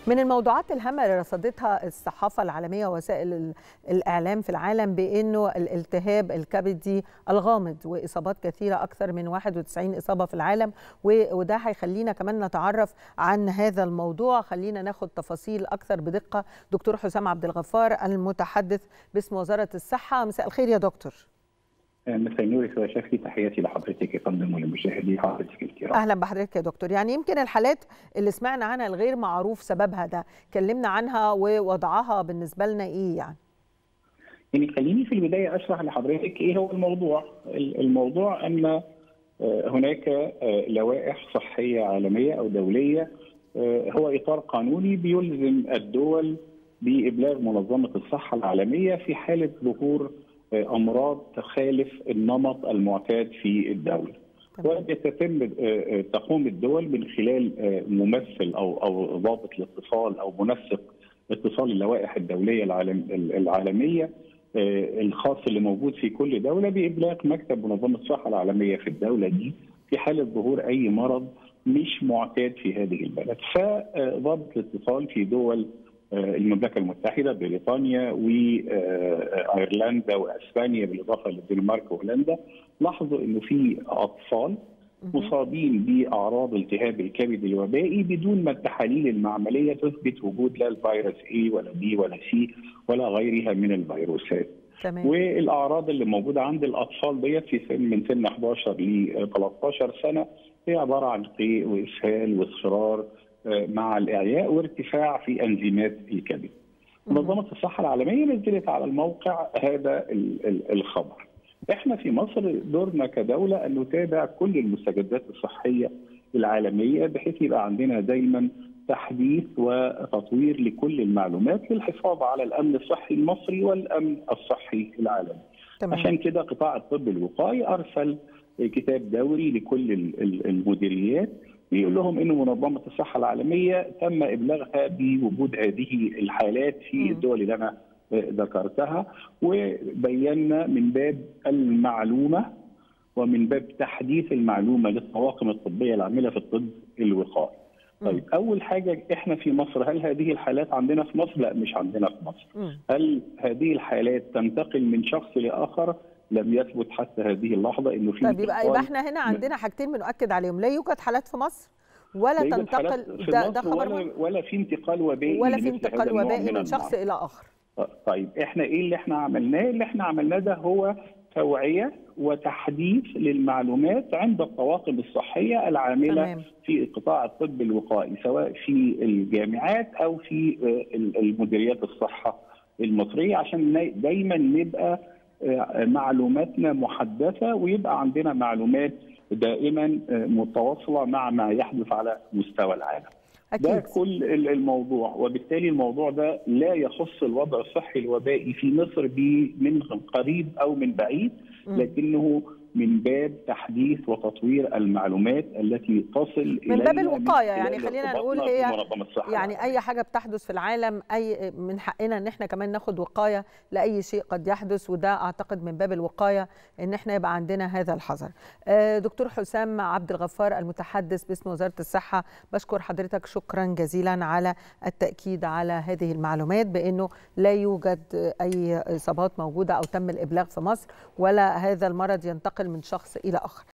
من الموضوعات الهامة اللي رصدتها الصحافة العالمية ووسائل الإعلام في العالم بأنه الالتهاب الكبدي الغامض وإصابات كثيرة أكثر من 91 إصابة في العالم وده هيخلينا كمان نتعرف عن هذا الموضوع خلينا ناخد تفاصيل أكثر بدقة دكتور حسام عبد الغفار المتحدث باسم وزارة الصحة مساء الخير يا دكتور مساء النور استاذ شافي تحياتي لحضرتك يا فندم ولمشاهدي حضرتك الكرام اهلا بحضرتك يا دكتور يعني يمكن الحالات اللي سمعنا عنها الغير معروف سببها ده كلمنا عنها ووضعها بالنسبه لنا ايه يعني يعني خليني في البدايه اشرح لحضرتك ايه هو الموضوع الموضوع ان هناك لوائح صحيه عالميه او دوليه هو اطار قانوني بيلزم الدول بابلاغ منظمه الصحه العالميه في حاله ظهور امراض تخالف النمط المعتاد في الدوله. وتتم تقوم الدول من خلال ممثل او او ضابط الاتصال او منسق اتصال اللوائح الدوليه العالم العالميه الخاص اللي موجود في كل دوله بابلاغ مكتب منظمه الصحه العالميه في الدوله دي في حاله ظهور اي مرض مش معتاد في هذه البلد فضابط الاتصال في دول المملكه المتحده بريطانيا وايرلندا واسبانيا بالاضافه للدنمارك وهولندا لاحظوا انه في اطفال مصابين باعراض التهاب الكبد الوبائي بدون ما التحاليل المعمليه تثبت وجود لا الفيروس اي ولا بي ولا سي ولا غيرها من الفيروسات. تمام. والاعراض اللي موجوده عند الاطفال ديت في سن من سن 11 ل 13 سنه هي عباره عن قيء واسهال واصفرار مع الاعياء وارتفاع في انزيمات الكبد. منظمه الصحه العالميه نزلت على الموقع هذا الخبر. احنا في مصر دورنا كدوله ان نتابع كل المستجدات الصحيه العالميه بحيث يبقى عندنا دايما تحديث وتطوير لكل المعلومات للحفاظ على الامن الصحي المصري والامن الصحي العالمي. تمام. عشان كده قطاع الطب الوقائي ارسل كتاب دوري لكل المديريات بيقول لهم ان منظمه الصحه العالميه تم ابلاغها بوجود هذه الحالات في م. الدول اللي انا ذكرتها وبينا من باب المعلومه ومن باب تحديث المعلومه للطواقم الطبيه العامله في الطب الوقائي. طيب اول حاجه احنا في مصر هل هذه الحالات عندنا في مصر؟ لا مش عندنا في مصر. م. هل هذه الحالات تنتقل من شخص لاخر؟ لم يثبت حتى هذه اللحظه انه في طيب يبقى, يبقى احنا هنا عندنا حاجتين بنؤكد عليهم لا يوجد حالات في مصر ولا لا يوجد تنتقل حالات في ده, مصر ده خبر ولا, ولا في انتقال وبائي ولا في لمثل انتقال هذا النوع وبائي من شخص المرض. الى اخر طيب احنا ايه اللي احنا عملناه؟ اللي احنا عملناه ده هو توعيه وتحديث للمعلومات عند الطواقم الصحيه العامله تمام. في قطاع الطب الوقائي سواء في الجامعات او في المديريات الصحه المصريه عشان دايما نبقى معلوماتنا محدثه ويبقى عندنا معلومات دائما متواصله مع ما يحدث على مستوى العالم. ده اكيد كل الموضوع وبالتالي الموضوع ده لا يخص الوضع الصحي الوبائي في مصر ب- من قريب او من بعيد مم. لكنه من باب تحديث وتطوير المعلومات التي تصل من باب إلينا الوقايه خلال يعني خلينا ارتباطنا نقول هي بمنظمة الصحة يعني اي حاجه بتحدث في العالم اي من حقنا ان احنا كمان ناخد وقايه لاي شيء قد يحدث وده اعتقد من باب الوقايه ان احنا يبقى عندنا هذا الحذر آه، دكتور حسام عبد الغفار المتحدث باسم وزاره الصحه بشكر حضرتك شكرا جزيلا على التاكيد على هذه المعلومات بانه لا يوجد اي اصابات موجوده او تم الابلاغ في مصر ولا هذا المرض ينتقل من شخص الى اخر